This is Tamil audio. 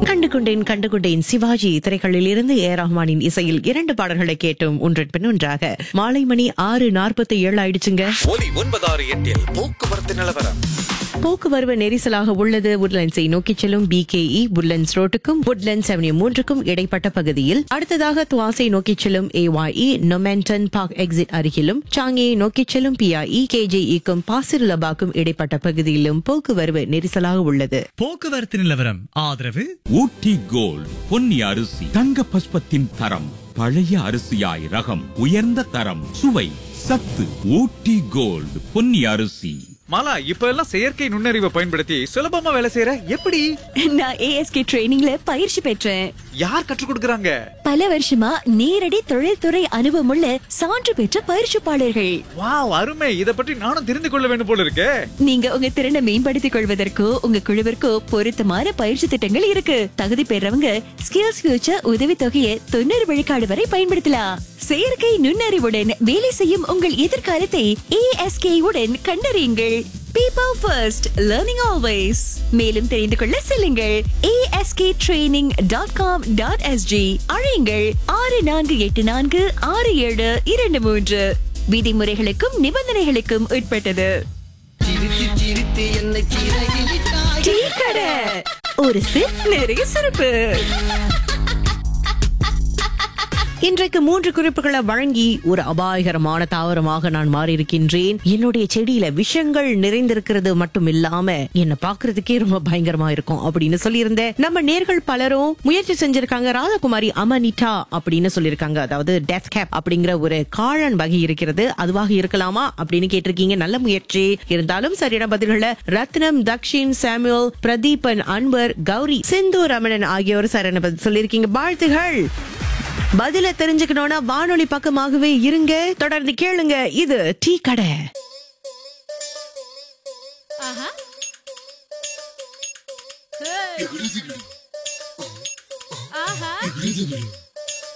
கண்டு கொண்டேன் கண்டு கொண்டேன் சிவாஜி திரைகளில் இருந்து ஏ ரஹ்மானின் இசையில் இரண்டு பாடல்களை கேட்டோம் ஒன்றன் பின் ஒன்றாக மாலை மணி ஆறு நாற்பத்தி ஏழு ஆயிடுச்சுங்க ஒலி ஒன்பதாறு எட்டில் போக்குவரத்து நிலவரம் போக்குவரவு நெரிசலாக உள்ளது உட்லண்ட்ஸை நோக்கி செல்லும் பிகேஇ உட்லண்ட்ஸ் ரோட்டுக்கும் உட்லண்ட்ஸ் அவென்யூ மூன்றுக்கும் இடைப்பட்ட பகுதியில் அடுத்ததாக துவாசை நோக்கி செல்லும் ஏஒய்இ நொமெண்டன் பார்க் எக்ஸிட் அருகிலும் சாங்கியை நோக்கி செல்லும் பிஐஇ கேஜேஇக்கும் பாசிருலபாக்கும் இடைப்பட்ட பகுதியிலும் போக்குவரவு நெரிசலாக உள்ளது போக்குவரத்து நிலவரம் ஆதரவு ஊட்டி கோல்ட் பொன்னி அரிசி தங்க பஸ்பத்தின் தரம் பழைய அரிசியாய் ரகம் உயர்ந்த தரம் சுவை சத்து ஊட்டி கோல்ட் பொன்னி அரிசி மாலா இப்ப எல்லாம் செயற்கை நுண்ணறிவை பயன்படுத்தி சுலபமா வேலை செய்யற எப்படி நான் ஏஎஸ்கே ட்ரைனிங்ல பயிற்சி பெற்றேன் யார் கற்றுக் கொடுக்கறாங்க பல வருஷமா நேரடி தொழில்துறை அனுபவமுள்ள சான்று பெற்ற பயிற்சிப்பாளர்கள் வாவ் அருமை இத பற்றி நானும் தெரிந்து கொள்ள வேண்டும் போல இருக்கே நீங்க உங்க திறனை மேம்படுத்திக் கொள்வதற்கோ உங்க குழுவிற்கோ பொருத்தமான பயிற்சி திட்டங்கள் இருக்கு தகுதி பெறவங்க ஸ்கில்ஸ் ஃபியூச்சர் உதவி தொகையை தொண்ணூறு விழுக்காடு வரை பயன்படுத்தலாம் செயற்கை நுண்ணறிவுடன் வேலை செய்யும் உங்கள் எதிர்காலத்தை ஏஎஸ்கே உடன் கண்டறியுங்கள் பீப்பிள் ஃபர்ஸ்ட் லேர்னிங் ஆல்வேஸ் மேலும் தெரிந்து கொள்ள செல்லுங்கள் ASK training dot com dot SG அழையுங்கள் ஆறு நான்கு எட்டு நான்கு ஆறு ஏழு இரண்டு மூன்று விதிமுறைகளுக்கும் நிபந்தனைகளுக்கும் உட்பட்டது டீ கடை ஒரு சிப் நிறைய சிறப்பு இன்றைக்கு மூன்று குறிப்புகளை வழங்கி ஒரு அபாயகரமான தாவரமாக நான் மாறியிருக்கின்றேன் என்னுடைய செடியில விஷங்கள் நிறைந்திருக்கிறது மட்டும் இல்லாம என்ன பாக்குறதுக்கே ரொம்ப பயங்கரமா இருக்கும் அப்படின்னு சொல்லியிருந்தேன் நம்ம நேர்கள் பலரும் முயற்சி செஞ்சிருக்காங்க ராதாகுமாரி அமனிட்டா அப்படின்னு சொல்லியிருக்காங்க அதாவது டெத் கேப் அப்படிங்கிற ஒரு காளான் வகை இருக்கிறது அதுவாக இருக்கலாமா அப்படின்னு கேட்டிருக்கீங்க நல்ல முயற்சி இருந்தாலும் சரியான பதில்கள ரத்னம் தக்ஷின் சாமுவல் பிரதீபன் அன்பர் கௌரி சிந்து ரமணன் ஆகியோர் சரியான பதில் சொல்லியிருக்கீங்க வாழ்த்துகள் பதில தெரிஞ்சுக்கணும்னா வானொலி பக்கமாகவே இருங்க தொடர்ந்து கேளுங்க இது டீ கடை ஆஹா